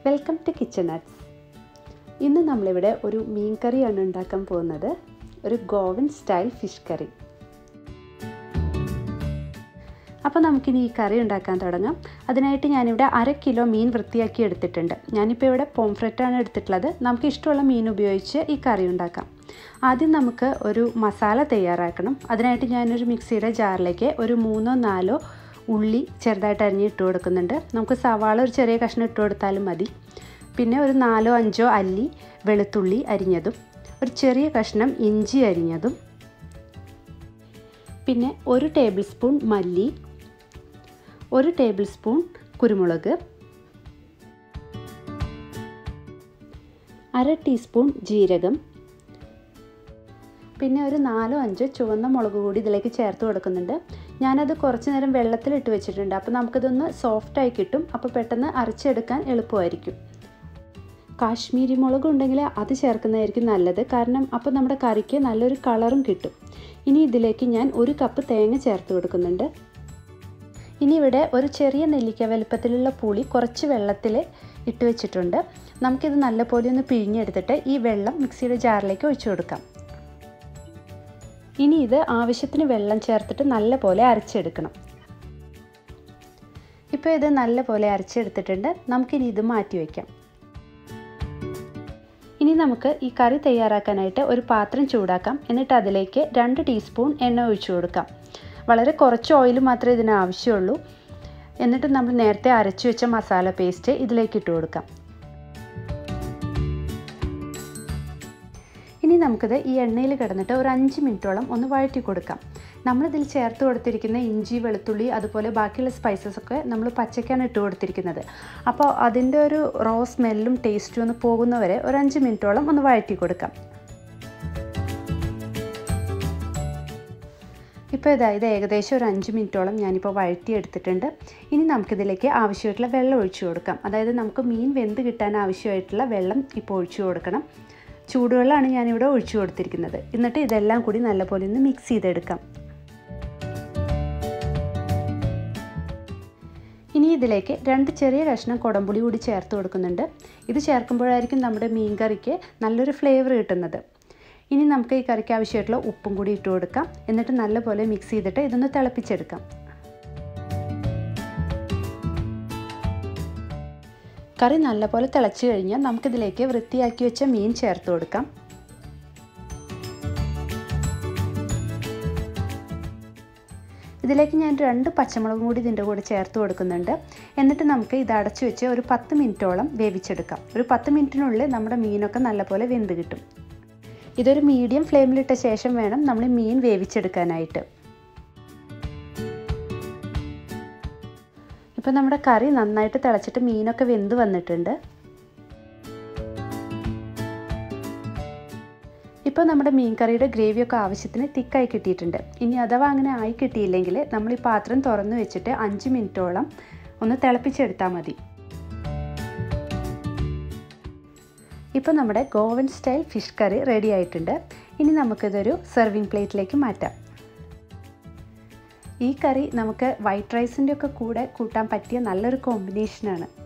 welcome to kitchen nuts ഇന്ന് നമ്മളിവിടെ ഒരു മീൻ കറിയാണ് ഉണ്ടാക്കാൻ പോകുന്നത് ഒരു ഗോവൻ സ്റ്റൈൽ ഫിഷ് കറി അപ്പോൾ നമുക്കിനി ഈ കറി ഉണ്ടാക്കാൻ തുടങ്ങാം അതിനായിട്ട് ഞാനിവിടെ അര കിലോ മീൻ വൃത്തിയാക്കി എടുത്തിട്ടുണ്ട് ഞാനിപ്പോൾ ഇവിടെ പോംഫ്രെറ്റാണ് എടുത്തിട്ടുള്ളത് നമുക്ക് ഇഷ്ടമുള്ള മീൻ ഉപയോഗിച്ച് ഈ കറി ഉണ്ടാക്കാം ആദ്യം നമുക്ക് ഒരു മസാല തയ്യാറാക്കണം അതിനായിട്ട് ഞാനൊരു മിക്സിയുടെ ജാറിലേക്ക് ഒരു മൂന്നോ നാലോ ഉള്ളി ചെറുതായിട്ട് അരിഞ്ഞ് ഇട്ട് കൊടുക്കുന്നുണ്ട് നമുക്ക് സവാള ഒരു ചെറിയ കഷ്ണം ഇട്ട് കൊടുത്താലും മതി പിന്നെ ഒരു നാലോ അഞ്ചോ അല്ലി വെളുത്തുള്ളി അരിഞ്ഞതും ഒരു ചെറിയ കഷ്ണം ഇഞ്ചി അരിഞ്ഞതും പിന്നെ ഒരു ടേബിൾ സ്പൂൺ മല്ലി ഒരു ടേബിൾ സ്പൂൺ കുരുമുളക് അര ടീസ്പൂൺ ജീരകം പിന്നെ ഒരു നാലോ അഞ്ചോ ചുവന്ന മുളക് കൂടി ഇതിലേക്ക് ചേർത്ത് കൊടുക്കുന്നുണ്ട് ഞാനത് കുറച്ച് നേരം വെള്ളത്തിലിട്ട് വെച്ചിട്ടുണ്ട് അപ്പോൾ നമുക്കിതൊന്ന് സോഫ്റ്റായി കിട്ടും അപ്പോൾ പെട്ടെന്ന് അരച്ചെടുക്കാൻ എളുപ്പമായിരിക്കും കാശ്മീരി മുളക് ഉണ്ടെങ്കിൽ അത് ചേർക്കുന്നതായിരിക്കും നല്ലത് കാരണം അപ്പോൾ നമ്മുടെ കറിക്ക് നല്ലൊരു കളറും കിട്ടും ഇനി ഇതിലേക്ക് ഞാൻ ഒരു കപ്പ് തേങ്ങ ചേർത്ത് കൊടുക്കുന്നുണ്ട് ഇനി ഇവിടെ ഒരു ചെറിയ നെല്ലിക്ക വലുപ്പത്തിലുള്ള പുളി കുറച്ച് വെള്ളത്തിൽ ഇട്ട് വെച്ചിട്ടുണ്ട് നമുക്കിത് നല്ലപോലെ ഒന്ന് പിഴിഞ്ഞെടുത്തിട്ട് ഈ വെള്ളം മിക്സിയുടെ ജാറിലേക്ക് ഒഴിച്ചു കൊടുക്കാം ഇനി ഇത് ആവശ്യത്തിന് വെള്ളം ചേർത്തിട്ട് നല്ലപോലെ അരച്ചെടുക്കണം ഇപ്പോൾ ഇത് നല്ലപോലെ അരച്ചെടുത്തിട്ടുണ്ട് നമുക്കിനി ഇത് മാറ്റി വയ്ക്കാം ഇനി നമുക്ക് ഈ കറി തയ്യാറാക്കാനായിട്ട് ഒരു പാത്രം ചൂടാക്കാം എന്നിട്ട് അതിലേക്ക് രണ്ട് ടീസ്പൂൺ എണ്ണ ഒഴിച്ചു കൊടുക്കാം വളരെ കുറച്ച് ഓയിൽ മാത്രമേ ഇതിന് ആവശ്യമുള്ളൂ എന്നിട്ട് നമ്മൾ നേരത്തെ അരച്ചു വെച്ച മസാല പേസ്റ്റ് ഇതിലേക്ക് ഇട്ട് കൊടുക്കാം ഇനി നമുക്കിത് ഈ എണ്ണയിൽ കിടന്നിട്ട് ഒരു അഞ്ച് മിനിറ്റോളം ഒന്ന് വഴറ്റി കൊടുക്കാം നമ്മളിതിൽ ചേർത്ത് കൊടുത്തിരിക്കുന്ന ഇഞ്ചി വെളുത്തുള്ളി അതുപോലെ ബാക്കിയുള്ള സ്പൈസസ് ഒക്കെ നമ്മൾ പച്ചക്കാണ് ഇട്ട് കൊടുത്തിരിക്കുന്നത് അപ്പോൾ അതിൻ്റെ ഒരു റോ സ്മെല്ലും ടേസ്റ്റും ഒന്ന് പോകുന്നവരെ ഒരു അഞ്ച് മിനിറ്റോളം ഒന്ന് വഴറ്റി കൊടുക്കാം ഇപ്പോൾ ഇതാ ഇത് ഏകദേശം ഒരു അഞ്ച് മിനിറ്റോളം ഞാനിപ്പോൾ വഴറ്റി എടുത്തിട്ടുണ്ട് ഇനി നമുക്കിതിലേക്ക് ആവശ്യമായിട്ടുള്ള വെള്ളം ഒഴിച്ചു കൊടുക്കാം അതായത് നമുക്ക് മീൻ വെന്ത് കിട്ടാൻ ആവശ്യമായിട്ടുള്ള വെള്ളം ഇപ്പോൾ ഒഴിച്ചു കൊടുക്കണം ചൂടുവെള്ളമാണ് ഞാനിവിടെ ഒഴിച്ചു കൊടുത്തിരിക്കുന്നത് എന്നിട്ട് ഇതെല്ലാം കൂടി നല്ലപോലെ ഒന്ന് മിക്സ് ചെയ്തെടുക്കാം ഇനി ഇതിലേക്ക് രണ്ട് ചെറിയ കഷ്ണം കുടംപുളി കൂടി ചേർത്ത് കൊടുക്കുന്നുണ്ട് ഇത് ചേർക്കുമ്പോഴായിരിക്കും നമ്മുടെ മീൻ കറിക്ക് നല്ലൊരു ഫ്ലേവർ കിട്ടുന്നത് ഇനി നമുക്ക് ഈ കറിക്ക് ആവശ്യമായിട്ടുള്ള ഉപ്പും കൂടി ഇട്ട് കൊടുക്കാം എന്നിട്ട് നല്ലപോലെ മിക്സ് ചെയ്തിട്ട് ഇതൊന്ന് തിളപ്പിച്ചെടുക്കാം കറി നല്ലപോലെ തിളച്ച് കഴിഞ്ഞാൽ നമുക്കിതിലേക്ക് വൃത്തിയാക്കി വെച്ച മീൻ ചേർത്ത് കൊടുക്കാം ഇതിലേക്ക് ഞാൻ രണ്ട് പച്ചമുളകും കൂടി ഇതിൻ്റെ കൂടെ ചേർത്ത് കൊടുക്കുന്നുണ്ട് എന്നിട്ട് നമുക്ക് ഇത് അടച്ചു വെച്ച് ഒരു പത്ത് മിനിറ്റോളം വേവിച്ചെടുക്കാം ഒരു പത്ത് മിനിറ്റിനുള്ളിൽ നമ്മുടെ മീനൊക്കെ നല്ലപോലെ വെന്ത് കിട്ടും ഇതൊരു മീഡിയം ഫ്ലെയിമിലിട്ട ശേഷം വേണം നമ്മൾ മീൻ വേവിച്ചെടുക്കാനായിട്ട് ഇപ്പോൾ നമ്മുടെ കറി നന്നായിട്ട് തിളച്ചിട്ട് മീനൊക്കെ വെന്ത് വന്നിട്ടുണ്ട് ഇപ്പോൾ നമ്മുടെ മീൻ കറിയുടെ ഗ്രേവിയൊക്കെ ആവശ്യത്തിന് തിക്കായി കിട്ടിയിട്ടുണ്ട് ഇനി അഥവാ അങ്ങനെ ആയി കിട്ടിയില്ലെങ്കിൽ നമ്മൾ ഈ പാത്രം തുറന്നു വെച്ചിട്ട് അഞ്ച് മിനിറ്റോളം ഒന്ന് തിളപ്പിച്ചെടുത്താൽ മതി ഇപ്പോൾ നമ്മുടെ Goan style fish curry ready ആയിട്ടുണ്ട് ഇനി നമുക്കിതൊരു സെർവിങ് പ്ലേറ്റിലേക്ക് മാറ്റാം ഈ കറി നമുക്ക് വൈറ്റ് റൈസിൻ്റെ ഒക്കെ കൂടെ കൂട്ടാൻ പറ്റിയ നല്ലൊരു കോമ്പിനേഷനാണ്